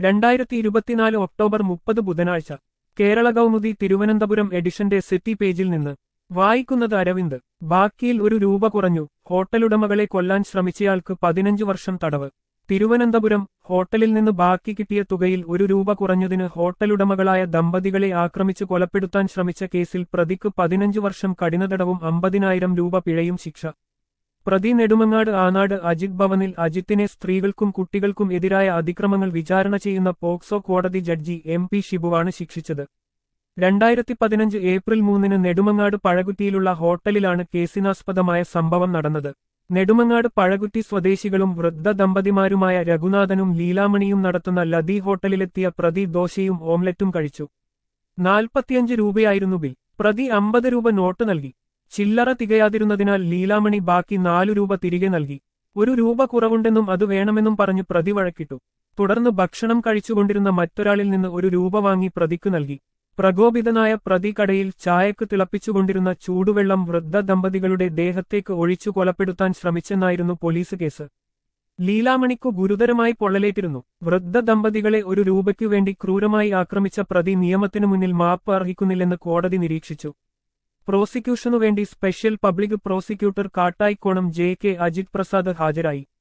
രണ്ടായിരത്തി ഇരുപത്തിനാല് ഒക്ടോബർ മുപ്പത് ബുധനാഴ്ച കേരള കൗമുദി തിരുവനന്തപുരം എഡിഷന്റെ സിറ്റി പേജിൽ നിന്ന് വായിക്കുന്നത് അരവിന്ദ് ബാക്കിയിൽ ഒരു രൂപ കുറഞ്ഞു ഹോട്ടലുടമകളെ കൊല്ലാൻ ശ്രമിച്ചയാൾക്ക് പതിനഞ്ച് വർഷം തടവ് തിരുവനന്തപുരം ഹോട്ടലിൽ നിന്ന് ബാക്കി കിട്ടിയ തുകയിൽ ഒരു രൂപ കുറഞ്ഞതിന് ഹോട്ടലുടമകളായ ദമ്പതികളെ ആക്രമിച്ച് കൊലപ്പെടുത്താൻ ശ്രമിച്ച കേസിൽ പ്രതിക്ക് പതിനഞ്ച് വർഷം കഠിനതടവും അമ്പതിനായിരം രൂപ പിഴയും ശിക്ഷ പ്രതി നെടുമങ്ങാട് ആനാട് അജിത് ഭവനിൽ അജിത്തിനെ സ്ത്രീകൾക്കും കുട്ടികൾക്കും എതിരായ അതിക്രമങ്ങൾ വിചാരണ ചെയ്യുന്ന പോക്സോ കോടതി ജഡ്ജി എം പി ഷിബുവാണ് ശിക്ഷിച്ചത് രണ്ടായിരത്തി പതിനഞ്ച് ഏപ്രിൽ മൂന്നിന് നെടുമങ്ങാട് പഴകുറ്റിയിലുള്ള ഹോട്ടലിലാണ് കേസിനാസ്പദമായ സംഭവം നടന്നത് നെടുമങ്ങാട് പഴകുറ്റി സ്വദേശികളും വൃദ്ധ ദമ്പതിമാരുമായ രഘുനാഥനും ലീലാമണിയും നടത്തുന്ന ലതി ഹോട്ടലിലെത്തിയ പ്രതി ദോശയും ഓംലറ്റും കഴിച്ചു നാൽപ്പത്തിയഞ്ച് രൂപയായിരുന്നു ബിൽ പ്രതി അമ്പത് രൂപ നോട്ട് നൽകി ചില്ലറ തികയാതിരുന്നതിനാൽ ലീലാമണി ബാക്കി നാലു രൂപ തിരികെ നൽകി ഒരു രൂപ കുറവുണ്ടെന്നും അത് വേണമെന്നും പറഞ്ഞ് പ്രതി വഴക്കിട്ടു തുടർന്ന് ഭക്ഷണം കഴിച്ചുകൊണ്ടിരുന്ന മറ്റൊരാളിൽ നിന്ന് ഒരു രൂപ വാങ്ങി പ്രതിക്ക് നൽകി പ്രകോപിതനായ പ്രതി കടയിൽ ചായക്ക് തിളപ്പിച്ചുകൊണ്ടിരുന്ന ചൂടുവെള്ളം വൃദ്ധ ദമ്പതികളുടെ ദേഹത്തേക്ക് ഒഴിച്ചു കൊലപ്പെടുത്താൻ ശ്രമിച്ചെന്നായിരുന്നു പോലീസ് കേസ് ലീലാമണിക്കു ഗുരുതരമായി പൊള്ളലേറ്റിരുന്നു വൃദ്ധ ദമ്പതികളെ ഒരു രൂപയ്ക്കു വേണ്ടി ക്രൂരമായി ആക്രമിച്ച പ്രതി നിയമത്തിനു മുന്നിൽ മാപ്പ് അർഹിക്കുന്നില്ലെന്ന് കോടതി നിരീക്ഷിച്ചു പ്രോസിക്യൂഷനുവേണ്ടി special public prosecutor Kattaikonam J K Ajith Prasad ഹാജരായി